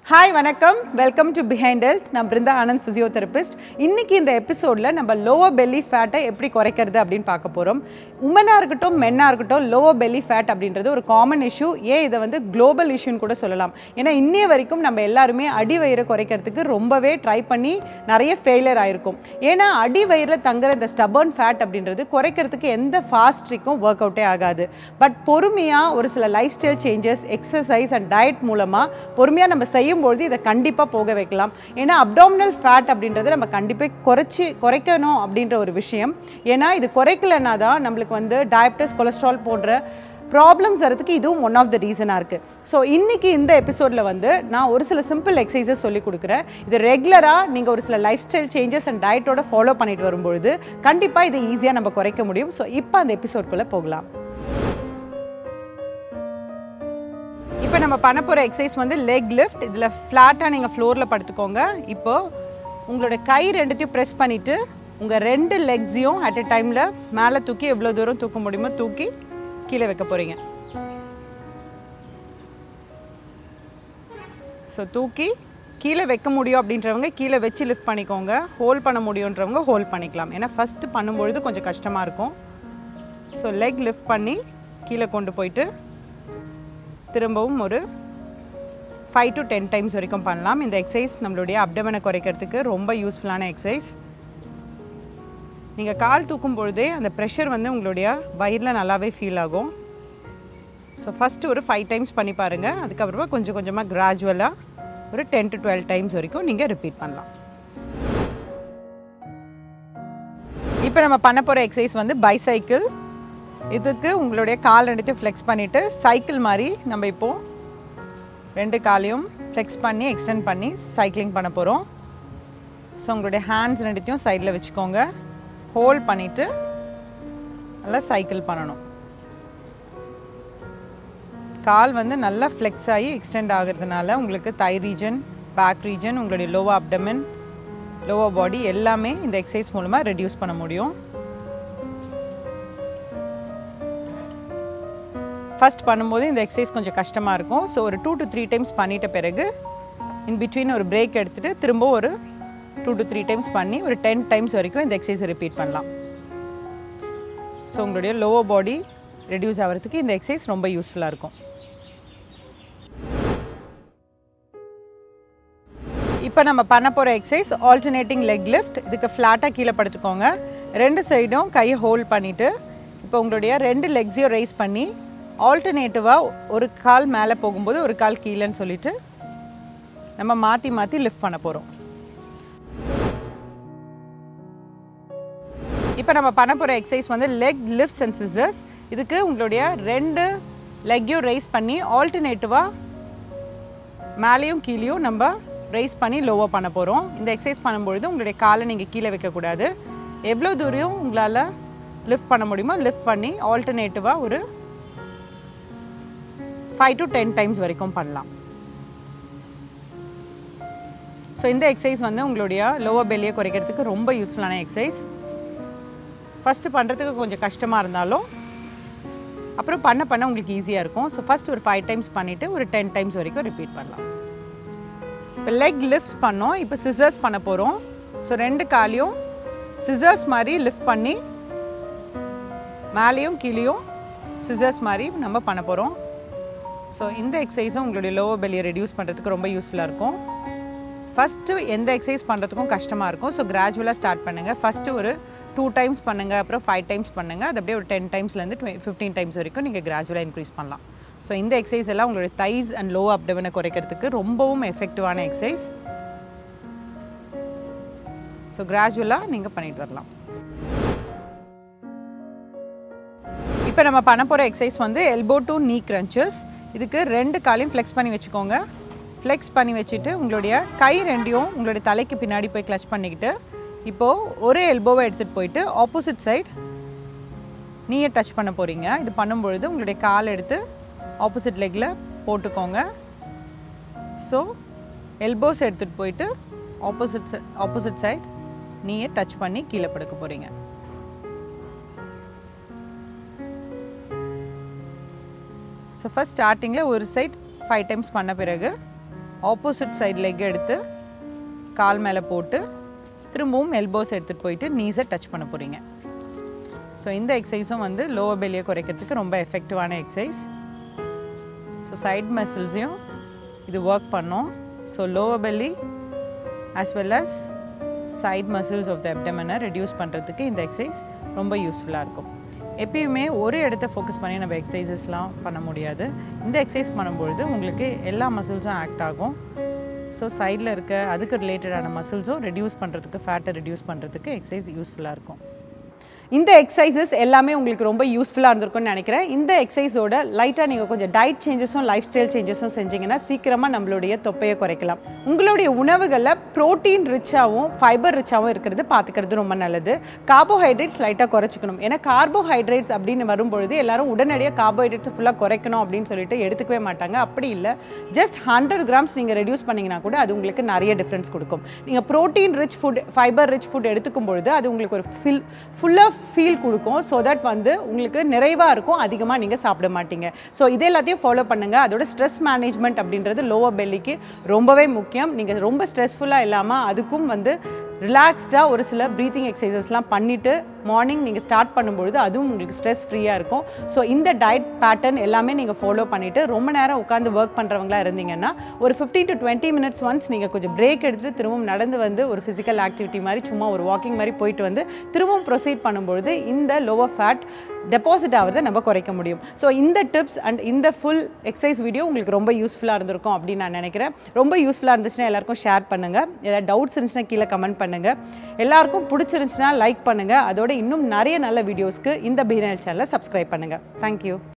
hi வணக்கம் welcome to behind health நான் Brinda Anand physiotherapist இன்னைக்கு இந்த எபிசோடில் நம்ம லோவர் பெல்லி ஃபேட்டை எப்படி குறைக்கிறது அப்படின்னு பார்க்க போகிறோம் உமனாக இருக்கட்டும் மென்னாக இருக்கட்டும் லோவர் பெல்லி ஃபேட் அப்படின்றது ஒரு காமன் இஷ்யூ ஏன் இதை வந்து குளோபல் இஷ்யூன்னு கூட சொல்லலாம் ஏன்னா இன்னைய வரைக்கும் நம்ம எல்லாருமே அடி வயிறை குறைக்கிறதுக்கு ரொம்பவே ட்ரை பண்ணி நிறைய ஃபெயிலியர் ஆயிருக்கும் ஏன்னா அடி வயிறில் தங்குற இந்த ஸ்டபர்ன் ஃபேட் அப்படின்றது குறைக்கிறதுக்கு எந்த ஃபாஸ்ட் ட்ரிக்கும் ஒர்க் அவுட்டே ஆகாது பட் பொறுமையாக ஒரு சில lifestyle changes exercise and diet மூலமாக பொறுமையாக நம்ம செய்யும்பொழுது இதை கண்டிப்பாக போக வைக்கலாம் ஏன்னா அப்டாமினல் ஃபேட் அப்படின்றத நம்ம கண்டிப்பாக குறைச்சி குறைக்கணும் அப்படின்ற ஒரு விஷயம் ஏன்னா இது குறைக்கலன்னா தான் நம்மளுக்கு வந்து டயபிட்டிஸ் கொலஸ்ட்ரால் போன்ற ப்ராப்ளம்ஸ் வரதுக்கு இதுவும் ஒன் ஆஃப் த ரீசனாக இருக்குது ஸோ இன்றைக்கி இந்த எபிசோடில் வந்து நான் ஒரு சில சிம்பிள் எக்ஸசைசஸ் சொல்லி கொடுக்குறேன் இது ரெகுலராக நீங்கள் ஒரு சில லைஃப் ஸ்டைல் சேஞ்சஸ் அண்ட் டயட்டோட ஃபாலோ பண்ணிட்டு வரும்பொழுது கண்டிப்பாக இதை ஈஸியாக நம்ம குறைக்க முடியும் ஸோ இப்போ அந்த எபிசோட்குள்ளே போகலாம் இப்போ நம்ம பண்ண போகிற எக்ஸசைஸ் வந்து லெக் லிஃப்ட் இதில் ஃப்ளாட்டாக நீங்கள் ஃப்ளோரில் படுத்துக்கோங்க இப்போ உங்களோட கை ரெண்டுத்தையும் ப்ரெஸ் பண்ணிவிட்டு உங்கள் ரெண்டு லெக்ஸையும் அட் எ டைமில் மேலே தூக்கி எவ்வளோ தூரம் தூக்க முடியுமோ தூக்கி கீழே வைக்க போகிறீங்க ஸோ தூக்கி கீழே வைக்க முடியும் அப்படின்றவங்க கீழே வச்சு லிஃப்ட் பண்ணிக்கோங்க ஹோல்ட் பண்ண முடியுன்றவங்க ஹோல்ட் பண்ணிக்கலாம் ஏன்னா ஃபஸ்ட்டு பண்ணும்பொழுது கொஞ்சம் கஷ்டமாக இருக்கும் ஸோ லெக் லிஃப்ட் பண்ணி கீழே கொண்டு போயிட்டு திரும்பவும் ஒரு ஃபைவ் டு டென் டைம்ஸ் வரைக்கும் பண்ணலாம் இந்த எக்ஸசைஸ் நம்மளுடைய அப்டமனை குறைக்கிறதுக்கு ரொம்ப யூஸ்ஃபுல்லான எக்ஸசைஸ் நீங்கள் கால் தூக்கும் பொழுதே அந்த ப்ரெஷர் வந்து உங்களுடைய வயிறில் நல்லாவே ஃபீல் ஆகும் ஸோ ஃபஸ்ட்டு ஒரு ஃபைவ் டைம்ஸ் பண்ணி பாருங்கள் அதுக்கப்புறமா கொஞ்சம் கொஞ்சமாக கிராஜுவலாக ஒரு டென் டு டுவெல் டைம்ஸ் வரைக்கும் நீங்கள் ரிப்பீட் பண்ணலாம் இப்போ நம்ம பண்ண போகிற எக்ஸசைஸ் வந்து பைசைக்கிள் இதுக்கு உங்களுடைய கால் ரெண்டுத்தையும் ஃப்ளெக்ஸ் பண்ணிவிட்டு சைக்கிள் மாதிரி நம்ம இப்போது ரெண்டு காலையும் ஃப்ளெக்ஸ் பண்ணி எக்ஸ்டெண்ட் பண்ணி சைக்கிளிங் பண்ண போகிறோம் ஸோ உங்களுடைய ஹேண்ட்ஸ் ரெண்டுத்தையும் சைடில் வச்சுக்கோங்க ஹோல்ட் பண்ணிவிட்டு நல்லா சைக்கிள் பண்ணணும் கால் வந்து நல்லா ஃப்ளெக்ஸ் ஆகி எக்ஸ்டெண்ட் ஆகிறதுனால உங்களுக்கு தை ரீஜன் பேக் ரீஜன் உங்களுடைய லோவர் அப்டமன் லோவர் பாடி எல்லாமே இந்த எக்ஸசைஸ் மூலமாக ரெடியூஸ் பண்ண முடியும் ஃபஸ்ட் பண்ணும்போது இந்த எக்ஸசைஸ் கொஞ்சம் கஷ்டமாக இருக்கும் ஸோ ஒரு டூ டு த்ரீ டைம்ஸ் பண்ணிட்ட பிறகு இன் பிட்வீன் ஒரு பிரேக் எடுத்துகிட்டு திரும்ப ஒரு டூ டு த்ரீ டைம்ஸ் பண்ணி ஒரு டென் டைம்ஸ் வரைக்கும் இந்த எக்ஸசைஸை ரிப்பீட் பண்ணலாம் ஸோ உங்களுடைய லோவர் பாடி ரெடியூஸ் ஆகிறதுக்கு இந்த எக்ஸசைஸ் ரொம்ப யூஸ்ஃபுல்லாக இருக்கும் இப்போ நம்ம பண்ண போகிற எக்ஸசைஸ் ஆல்டர்னேட்டிங் லெக் லிஃப்ட் இதுக்கு ஃப்ளாட்டாக கீழே படுத்துக்கோங்க ரெண்டு சைடும் கையை ஹோல்ட் பண்ணிவிட்டு இப்போ உங்களுடைய ரெண்டு லெக்ஸையும் ரைஸ் பண்ணி ஆல்டர்னேட்டிவாக ஒரு கால் மேலே போகும்போது ஒரு கால் கீழேன்னு சொல்லிட்டு நம்ம மாற்றி மாற்றி லிஃப்ட் பண்ண போகிறோம் இப்போ நம்ம பண்ண போகிற எக்ஸசைஸ் வந்து லெக் லிஃப்ட்ஸ் அண்ட் சிசர்ஸ் இதுக்கு உங்களுடைய ரெண்டு லெக்கையும் ரைஸ் பண்ணி ஆல்டர்னேட்டிவாக மேலேயும் கீழேயும் நம்ம ரைஸ் பண்ணி லோவாக பண்ண போகிறோம் இந்த எக்ஸசைஸ் பண்ணும்பொழுது உங்களுடைய காலை நீங்கள் கீழே வைக்கக்கூடாது எவ்வளோ தூரம் உங்களால் லிஃப்ட் பண்ண முடியுமோ லிஃப்ட் பண்ணி ஆல்டர்னேட்டிவாக ஒரு ஃபைவ் டு டென் டைம்ஸ் வரைக்கும் பண்ணலாம் ஸோ இந்த எக்ஸசைஸ் வந்து உங்களுடைய லோவர் பெல்லியை குறைக்கிறதுக்கு ரொம்ப யூஸ்ஃபுல்லான எக்ஸசைஸ் ஃபஸ்ட்டு பண்ணுறதுக்கு கொஞ்சம் கஷ்டமாக இருந்தாலும் அப்புறம் பண்ண பண்ண உங்களுக்கு ஈஸியாக இருக்கும் ஸோ ஃபஸ்ட் ஒரு ஃபைவ் டைம்ஸ் பண்ணிவிட்டு ஒரு டென் டைம்ஸ் வரைக்கும் ரிப்பீட் பண்ணலாம் இப்போ லெக் லிஃப்ட்ஸ் பண்ணோம் இப்போ சிசர்ஸ் பண்ண போகிறோம் ஸோ ரெண்டு காலையும் சிசர்ஸ் மாதிரி லிஃப்ட் பண்ணி மேலேயும் கீழேயும் சிசர்ஸ் மாதிரி நம்ம பண்ண போகிறோம் ஸோ இந்த எக்ஸசைஸும் உங்களுடைய லோவர் பெல்லியை ரெடியூஸ் பண்ணுறதுக்கு ரொம்ப யூஸ்ஃபுல்லாக இருக்கும் ஃபஸ்ட்டு எந்த எக்ஸசைஸ் பண்ணுறதுக்கும் கஷ்டமாக இருக்கும் ஸோ கிராஜுவலாக ஸ்டார்ட் பண்ணுங்கள் ஃபஸ்ட்டு ஒரு டூ டைம்ஸ் பண்ணுங்கள் அப்புறம் ஃபைவ் டைம்ஸ் பண்ணுங்கள் அது அப்படியே ஒரு டென் டைம்ஸ்லேருந்து டுவெ ஃபிஃப்டீன் டைம்ஸ் வரைக்கும் நீங்கள் கிராஜுவலாக இன்க்ரீஸ் பண்ணலாம் ஸோ இந்த எக்ஸசைஸ் எல்லாம் உங்களுடைய தைஸ் அண்ட் லோ அப்டவனை குறைக்கிறதுக்கு ரொம்பவும் எஃபெக்டிவான எக்ஸசைஸ் ஸோ கிராஜுவலாக நீங்கள் பண்ணிட்டு வரலாம் இப்போ நம்ம பண்ண போகிற எக்ஸசைஸ் வந்து எல்போ டு நீ க்ரன்ச்சஸ் இதுக்கு ரெண்டு காலையும் ஃப்ளெக்ஸ் பண்ணி வச்சுக்கோங்க ஃப்ளெக்ஸ் பண்ணி வச்சுட்டு உங்களுடைய கை ரெண்டையும் உங்களுடைய தலைக்கு பின்னாடி போய் கிளச் பண்ணிக்கிட்டு இப்போது ஒரு எல்போவை எடுத்துகிட்டு போயிட்டு ஆப்போசிட் சைட் நீயை டச் பண்ண போகிறீங்க இது பண்ணும்பொழுது உங்களுடைய கால் எடுத்து ஆப்போசிட் லெக்கில் போட்டுக்கோங்க ஸோ எல்போஸ் எடுத்துகிட்டு போயிட்டு ஆப்போசிட் ஆப்போசிட் சைட் நீயை டச் பண்ணி கீழே படுக்க போகிறீங்க ஸோ ஃபஸ்ட் ஸ்டார்டிங்கில் ஒரு சைட் ஃபைவ் டைம்ஸ் பண்ண பிறகு ஆப்போசிட் சைடு லெக் எடுத்து கால் மேலே போட்டு திரும்பவும் எல்போஸ் எடுத்துகிட்டு போயிட்டு நீஸை டச் பண்ண போகிறீங்க ஸோ இந்த எக்ஸசைஸும் வந்து லோவர் பெல்லியை குறைக்கிறதுக்கு ரொம்ப எஃபெக்டிவான எக்ஸசைஸ் ஸோ சைட் மசில்ஸையும் இது ஒர்க் பண்ணோம் so lower belly as well as side muscles of the அப்டமனை ரெடியூஸ் பண்ணுறதுக்கு இந்த எக்ஸசைஸ் ரொம்ப யூஸ்ஃபுல்லாக இருக்கும் எப்பயுமே ஒரு இடத்த ஃபோக்கஸ் பண்ணி நம்ம எக்ஸசைசஸ்லாம் பண்ண முடியாது இந்த எக்ஸசைஸ் பண்ணும்பொழுது உங்களுக்கு எல்லா மசில்ஸும் ஆக்ட் ஆகும் ஸோ சைடில் இருக்க அதுக்கு ரிலேட்டடான மசில்ஸும் ரெடியூஸ் பண்ணுறதுக்கு ஃபேட்டை ரெடியூஸ் பண்ணுறதுக்கு எக்ஸசைஸ் யூஸ்ஃபுல்லாக இருக்கும் இந்த எக்ஸசைசஸ் எல்லாமே உங்களுக்கு ரொம்ப யூஸ்ஃபுல்லாக இருந்திருக்கும்னு நினைக்கிறேன் இந்த எக்ஸசைஸோட லைட்டாக நீங்கள் கொஞ்சம் டயட் சேஞ்சஸும் லைஃப் ஸ்டைல் சேஞ்சஸும் செஞ்சீங்கன்னா சீக்கிரமாக நம்மளுடைய தொப்பையை குறைக்கலாம் உங்களுடைய உணவுகளில் ப்ரோட்டீன் ரிச்சாகவும் ஃபைபர் ரிச்சாகவும் இருக்கிறது பார்த்துக்கிறது ரொம்ப நல்லது கார்போஹைட்ரேட்ஸ் லைட்டாக குறைச்சிக்கணும் ஏன்னா கார்போஹைட்ரேட்ஸ் அப்படின்னு வரும்பொழுது எல்லாரும் உடனடியாக கார்போஹைட்ரேட்ஸ் ஃபுல்லாக குறைக்கணும் அப்படின்னு சொல்லிட்டு எடுத்துக்கவே மாட்டாங்க அப்படி இல்லை ஜஸ்ட் ஹண்ட்ரட் கிராம்ஸ் நீங்கள் ரெடியூஸ் பண்ணிங்கன்னா கூட அது உங்களுக்கு நிறைய டிஃப்ரென்ஸ் கொடுக்கும் நீங்கள் protein rich food fibre rich food எடுத்துக்கும் பொழுது அது உங்களுக்கு ஒரு ஃபில் ஃபுல்லாக ஃபீல் கொடுக்கும் ஸோ தட் வந்து உங்களுக்கு நிறைவாக இருக்கும் அதிகமாக நீங்கள் சாப்பிட மாட்டீங்க ஸோ இது எல்லாத்தையும் ஃபாலோ பண்ணுங்கள் அதோட ஸ்ட்ரெஸ் மேனேஜ்மெண்ட் அப்படின்றது லோவர் பெல்லிக்கு ரொம்பவே முக்கியம் நீங்கள் ரொம்ப ஸ்ட்ரெஸ்ஃபுல்லாக இல்லாமல் அதுக்கும் வந்து ரிலாக்ஸ்டாக ஒரு சில ப்ரீத்திங் எக்ஸசைசஸ்லாம் பண்ணிவிட்டு மார்னிங் நீங்கள் ஸ்டார்ட் பண்ணும்பொழுது அதுவும் உங்களுக்கு ஸ்ட்ரெஸ் ஃப்ரீயாக இருக்கும் ஸோ இந்த டயட் பேட்டர்ன் எல்லாமே நீங்கள் ஃபாலோ பண்ணிவிட்டு ரொம்ப நேரம் உட்காந்து ஒர்க் பண்ணுறவங்களா இருந்தீங்கன்னா ஒரு fifteen to twenty minutes once நீங்கள் கொஞ்சம் பிரேக் எடுத்துகிட்டு திரும்பவும் நடந்து வந்து ஒரு ஃபிசிக்கல் ஆக்டிவிட்டி மாதிரி சும்மா ஒரு வாக்கிங் மாதிரி போயிட்டு வந்து திரும்பவும் ப்ரொசீட் பண்ணும்பொழுது இந்த லோவர் ஃபேட் டெபாசிட் ஆகிறத நம்ம குறைக்க முடியும் ஸோ இந்த டிப்ஸ் அண்ட் இந்த ஃபுல் எக்ஸசைஸ் வீடியோ உங்களுக்கு ரொம்ப யூஸ்ஃபுல்லாக இருந்திருக்கும் அப்படின்னு நான் நினைக்கிறேன் ரொம்ப யூஸ்ஃபுல்லாக இருந்துச்சுன்னா எல்லாருக்கும் ஷேர் பண்ணுங்கள் ஏதாவது டவுட்ஸ் இருந்துச்சுன்னா கீழே கமெண்ட் பண்ணுங்கள் எல்லாருக்கும் பிடிச்சிருந்துச்சுன்னா லைக் பண்ணுங்கள் அதோட இன்னும் நிறைய நல்ல வீடியோஸ்க்கு இந்த பிஹைண்ட் சேனலை சப்ஸ்கிரைப் பண்ணுங்கள் தேங்க்யூ